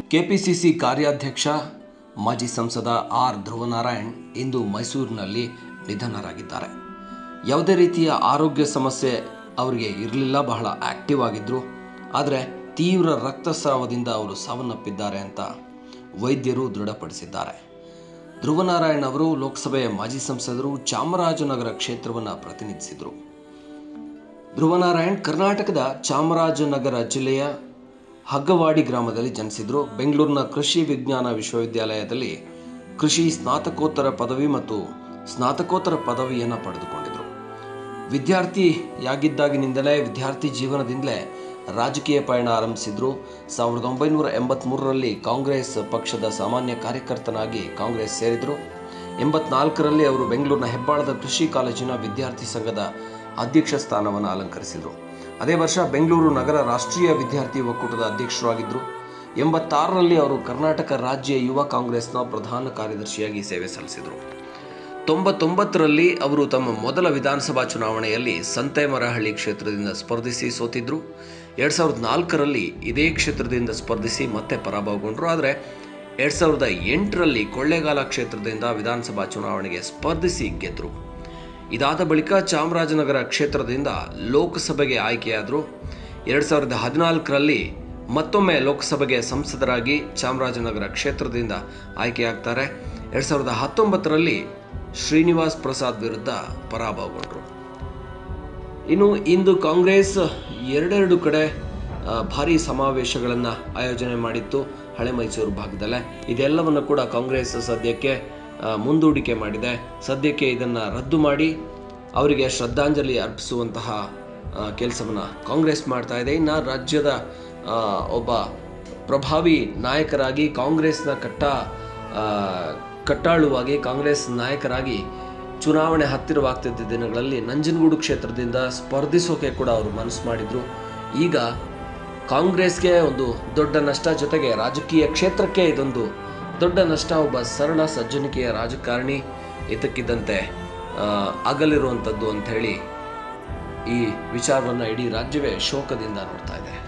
KPCC ಕಾರ್ಯಾಧ್ಯಕ್ಷ ಮಾಜಿ ಸಂಸದ ಆರ್ ಧ್ರುವನಾರಾಯಣ್ ಇಂದು ಮೈಸೂರಿನಲ್ಲಿ ನಿಧನರಾಗಿದ್ದಾರೆ ಯಾವುದೇ ರೀತಿಯ ಆರೋಗ್ಯ ಸಮಸ್ಯೆ ಅವರಿಗೆ ಇರಲಿಲ್ಲ ಬಹಳ ಆಕ್ಟಿವ್ ಆಗಿದ್ದರು ಆದರೆ ತೀವ್ರ ರಕ್ತಸ್ರಾವದಿಂದ ಅವರು ಸಾವನ್ನಪ್ಪಿದ್ದಾರೆ ಅಂತ ವೈದ್ಯರು ದೃಢಪಡಿಸಿದ್ದಾರೆ ಧ್ರುವನಾರಾಯಣ್ ಅವರು ಲೋಕಸಭೆಯ ಮಾಜಿ ಸಂಸದರು ಚಾಮರಾಜನಗರ ಕ್ಷೇತ್ರವನ್ನು ಪ್ರತಿನಿಧಿಸಿದರು ಧ್ರುವನಾರಾಯಣ್ ಕರ್ನಾಟಕದ ಚಾಮರಾಜನಗರ ಜಿಲ್ಲೆಯ ಹಗ್ಗವಾಡಿ ಗ್ರಾಮದಲ್ಲಿ ಜನಿಸಿದರು ಬೆಂಗಳೂರಿನ ಕೃಷಿ ವಿಜ್ಞಾನ ವಿಶ್ವವಿದ್ಯಾಲಯದಲ್ಲಿ ಕೃಷಿ ಸ್ನಾತಕೋತ್ತರ ಪದವಿ ಮತ್ತು ಸ್ನಾತಕೋತ್ತರ ಪದವಿಯನ್ನು ಪಡೆದುಕೊಂಡಿದ್ದರು ವಿದ್ಯಾರ್ಥಿಯಾಗಿದ್ದಾಗಿನಿಂದಲೇ ವಿದ್ಯಾರ್ಥಿ ಜೀವನದಿಂದಲೇ ರಾಜಕೀಯ ಪಯಣ ಆರಂಭಿಸಿದ್ರು ಸಾವಿರದ ಒಂಬೈನೂರ ಎಂಬತ್ತ್ಮೂರರಲ್ಲಿ ಕಾಂಗ್ರೆಸ್ ಪಕ್ಷದ ಸಾಮಾನ್ಯ ಕಾರ್ಯಕರ್ತನಾಗಿ ಕಾಂಗ್ರೆಸ್ ಸೇರಿದರು ಎಂಬತ್ನಾಲ್ಕರಲ್ಲಿ ಅವರು ಬೆಂಗಳೂರಿನ ಹೆಬ್ಬಾಳದ ಕೃಷಿ ಕಾಲೇಜಿನ ವಿದ್ಯಾರ್ಥಿ ಸಂಘದ ಅಧ್ಯಕ್ಷ ಸ್ಥಾನವನ್ನು ಅಲಂಕರಿಸಿದರು ಅದೇ ವರ್ಷ ಬೆಂಗಳೂರು ನಗರ ರಾಷ್ಟ್ರೀಯ ವಿದ್ಯಾರ್ಥಿ ಒಕ್ಕೂಟದ ಅಧ್ಯಕ್ಷರಾಗಿದ್ದರು ಎಂಬತ್ತಾರರಲ್ಲಿ ಅವರು ಕರ್ನಾಟಕ ರಾಜ್ಯ ಯುವ ಕಾಂಗ್ರೆಸ್ನ ಪ್ರಧಾನ ಕಾರ್ಯದರ್ಶಿಯಾಗಿ ಸೇವೆ ಸಲ್ಲಿಸಿದರು ತೊಂಬತ್ತೊಂಬತ್ತರಲ್ಲಿ ಅವರು ತಮ್ಮ ಮೊದಲ ವಿಧಾನಸಭಾ ಚುನಾವಣೆಯಲ್ಲಿ ಸಂತೆಮರಹಳ್ಳಿ ಕ್ಷೇತ್ರದಿಂದ ಸ್ಪರ್ಧಿಸಿ ಸೋತಿದ್ರು ಎರಡು ಸಾವಿರದ ನಾಲ್ಕರಲ್ಲಿ ಇದೇ ಕ್ಷೇತ್ರದಿಂದ ಸ್ಪರ್ಧಿಸಿ ಮತ್ತೆ ಪರಾಭವಗೊಂಡರು ಆದರೆ ಎರಡು ಸಾವಿರದ ಎಂಟರಲ್ಲಿ ಕೊಳ್ಳೇಗಾಲ ಕ್ಷೇತ್ರದಿಂದ ವಿಧಾನಸಭಾ ಚುನಾವಣೆಗೆ ಸ್ಪರ್ಧಿಸಿ ಗೆದ್ದರು ಇದಾದ ಬಳಿಕ ಚಾಮರಾಜನಗರ ಕ್ಷೇತ್ರದಿಂದ ಲೋಕಸಭೆಗೆ ಆಯ್ಕೆಯಾದರು ಎರಡು ಸಾವಿರದ ಹದಿನಾಲ್ಕರಲ್ಲಿ ಮತ್ತೊಮ್ಮೆ ಲೋಕಸಭೆಗೆ ಸಂಸದರಾಗಿ ಚಾಮರಾಜನಗರ ಕ್ಷೇತ್ರದಿಂದ ಆಯ್ಕೆಯಾಗ್ತಾರೆ ಎರಡು ಸಾವಿರದ ಹತ್ತೊಂಬತ್ತರಲ್ಲಿ ಶ್ರೀನಿವಾಸ್ ಪ್ರಸಾದ್ ವಿರುದ್ಧ ಪರಾಭವಗೊಂಡರು ಇನ್ನು ಇಂದು ಕಾಂಗ್ರೆಸ್ ಎರಡೆರಡು ಕಡೆ ಆ, ಭಾರಿ ಸಮಾವೇಶಗಳನ್ನು ಆಯೋಜನೆ ಮಾಡಿತ್ತು ಹಳೆ ಮೈಸೂರು ಭಾಗದಲ್ಲೇ ಇದೆಲ್ಲವನ್ನು ಕೂಡ ಕಾಂಗ್ರೆಸ್ ಸದ್ಯಕ್ಕೆ ಆ, ಮುಂದೂಡಿಕೆ ಮಾಡಿದೆ ಸದ್ಯಕ್ಕೆ ಇದನ್ನು ರದ್ದು ಮಾಡಿ ಅವರಿಗೆ ಶ್ರದ್ಧಾಂಜಲಿ ಅರ್ಪಿಸುವಂತಹ ಕೆಲಸವನ್ನು ಕಾಂಗ್ರೆಸ್ ಮಾಡ್ತಾ ಇದೆ ಇನ್ನು ರಾಜ್ಯದ ಆ, ಒಬ್ಬ ಪ್ರಭಾವಿ ನಾಯಕರಾಗಿ ಕಾಂಗ್ರೆಸ್ನ ಕಟ್ಟ ಆ, ಕಟ್ಟಾಳುವಾಗಿ ಕಾಂಗ್ರೆಸ್ ನಾಯಕರಾಗಿ ಚುನಾವಣೆ ಹತ್ತಿರವಾಗ್ತಿದ್ದ ದಿನಗಳಲ್ಲಿ ನಂಜನಗೂಡು ಕ್ಷೇತ್ರದಿಂದ ಸ್ಪರ್ಧಿಸೋಕೆ ಕೂಡ ಅವರು ಮನಸ್ಸು ಮಾಡಿದರು ಈಗ ಕಾಂಗ್ರೆಸ್ಗೆ ಒಂದು ದೊಡ್ಡ ನಷ್ಟ ಜೊತೆಗೆ ರಾಜಕೀಯ ಕ್ಷೇತ್ರಕ್ಕೆ ಇದೊಂದು ದೊಡ್ಡ ನಷ್ಟ ಒಬ್ಬ ಸರಳ ಸಜ್ಜನಿಕೆಯ ರಾಜಕಾರಣಿ ಇದ್ದಕ್ಕಿದ್ದಂತೆ ಆ, ಅಗಲಿರುವಂಥದ್ದು ಅಂಥೇಳಿ ಈ ವಿಚಾರವನ್ನು ಇಡೀ ರಾಜ್ಯವೇ ಶೋಕದಿಂದ ನೋಡ್ತಾ ಇದೆ